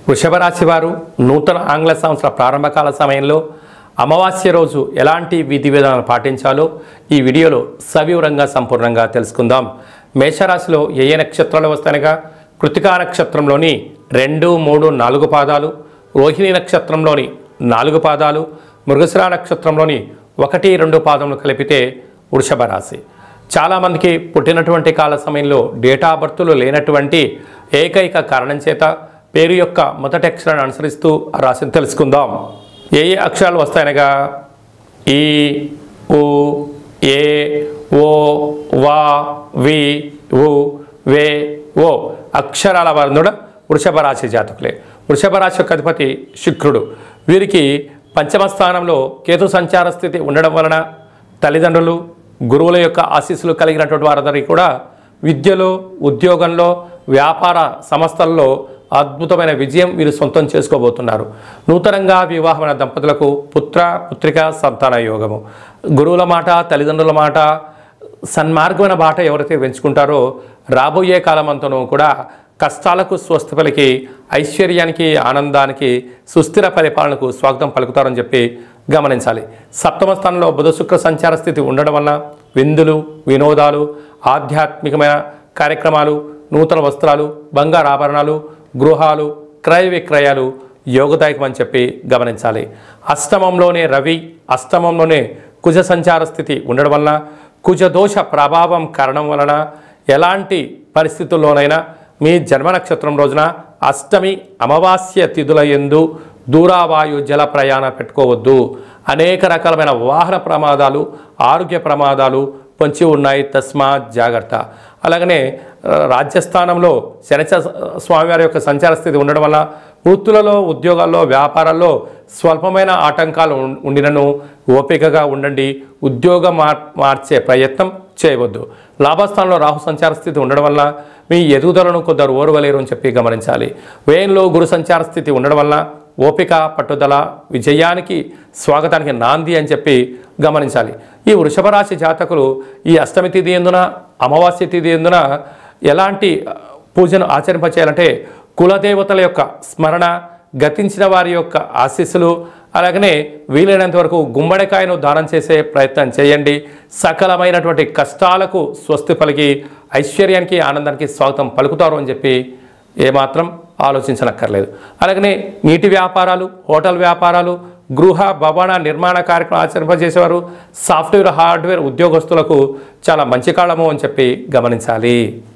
వృషభ రాశి వారు నూతన ఆంగ్ల సంవత్సర ప్రారంభకాల సమయంలో అమావాస్య రోజు ఎలాంటి విధి విధానాలు పాటించాలో ఈ వీడియోలో సవివరంగా సంపూర్ణంగా తెలుసుకుందాం మేషరాశిలో ఏ ఏ నక్షత్రాలు వస్తాయనగా కృతికా నక్షత్రంలోని రెండు మూడు నాలుగు పాదాలు రోహిణి నక్షత్రంలోని నాలుగు పాదాలు మృగశిరా నక్షత్రంలోని ఒకటి రెండు పాదములు కలిపితే వృషభ రాశి చాలామందికి పుట్టినటువంటి కాల సమయంలో డేటా బర్తులు లేనటువంటి ఏకైక కారణం చేత పేరు యొక్క మొదటి అక్షరాన్ని అనుసరిస్తూ ఆ రాశిని తెలుసుకుందాం ఏ ఏ అక్షరాలు వస్తాయనగా ఈ ఉ ఏ ఓ వా వి ఉ వే ఓ అక్షరాల వారు వృషభ రాశి జాతకులే వృషభ రాశి యొక్క అధిపతి శుక్రుడు వీరికి పంచమ స్థానంలో కేతు సంచార స్థితి ఉండడం వలన తల్లిదండ్రులు గురువుల యొక్క ఆశీస్సులు కలిగినటువంటి వారందరికీ కూడా విద్యలో ఉద్యోగంలో వ్యాపార సంస్థల్లో అద్భుతమైన విజయం వీరు సొంతం చేసుకోబోతున్నారు నూతనంగా వివాహమైన దంపతులకు పుత్ర పుత్రిక సంతాన యోగము గురువుల మాట తల్లిదండ్రుల మాట సన్మార్గమైన బాట ఎవరైతే పెంచుకుంటారో రాబోయే కాలమంతను కూడా కష్టాలకు స్వస్తి పలికి ఐశ్వర్యానికి ఆనందానికి సుస్థిర పరిపాలనకు స్వాగతం పలుకుతారని చెప్పి గమనించాలి సప్తమ స్థానంలో బుధ శుక్ర సంచార స్థితి ఉండడం వలన విందులు వినోదాలు ఆధ్యాత్మికమైన కార్యక్రమాలు నూతన వస్త్రాలు బంగారు ఆభరణాలు గృహాలు క్రయ విక్రయాలు యోగదాయకమని చెప్పి గమనించాలి అష్టమంలోనే రవి అష్టమంలోనే కుజ సంచార స్థితి ఉండడం వలన కుజదోష ప్రభావం కారణం వలన ఎలాంటి పరిస్థితుల్లోనైనా మీ జన్మ నక్షత్రం రోజున అష్టమి అమావాస్య తిథుల ఎందు దూరావాయు జల ప్రయాణ పెట్టుకోవద్దు అనేక రకాలమైన వాహన ప్రమాదాలు ఆరోగ్య ప్రమాదాలు పొంచి ఉన్నాయి తస్మాత్ జాగ్రత్త అలాగనే ఆ, రాజ్యస్థానంలో శనిచ స్వామివారి యొక్క సంచార స్థితి ఉండడం వల్ల వృత్తులలో ఉద్యోగాల్లో వ్యాపారాల్లో స్వల్పమైన ఆటంకాలు ఉం- ఉండినను ఓపికగా ఉండండి ఉద్యోగం మార్ మార్చే ప్రయత్నం చేయవద్దు లాభస్థానంలో రాహు సంచార స్థితి ఉండడం వల్ల మీ ఎదుగుదలను కొందరు ఓర్వలేరు అని చెప్పి గమనించాలి వ్యయంలో గురు సంచార స్థితి ఉండడం వల్ల ఓపిక పట్టుదల విజయానికి స్వాగతానికి నాంది అని చెప్పి గమనించాలి ఈ వృషభ రాశి జాతకులు ఈ అష్టమి తిథి ఎందున అమావాస్య తిథి ఎందున ఎలాంటి ఆ, పూజను ఆచరింపచేయాలంటే కులదేవతల యొక్క స్మరణ గతించిన వారి యొక్క ఆశీస్సులు అలాగనే వీలైనంత వరకు గుమ్మడికాయను దానం చేసే ప్రయత్నం చేయండి సకలమైనటువంటి కష్టాలకు స్వస్తి పలికి ఐశ్వర్యానికి ఆనందానికి స్వాగతం పలుకుతారు అని చెప్పి ఏమాత్రం ఆలోచించనక్కర్లేదు అలాగనే నీటి వ్యాపారాలు హోటల్ వ్యాపారాలు గృహ భవన నిర్మాణ కార్యక్రమం ఆచరింపజేసేవారు సాఫ్ట్వేర్ హార్డ్వేర్ ఉద్యోగస్తులకు చాలా మంచి కాలము అని చెప్పి గమనించాలి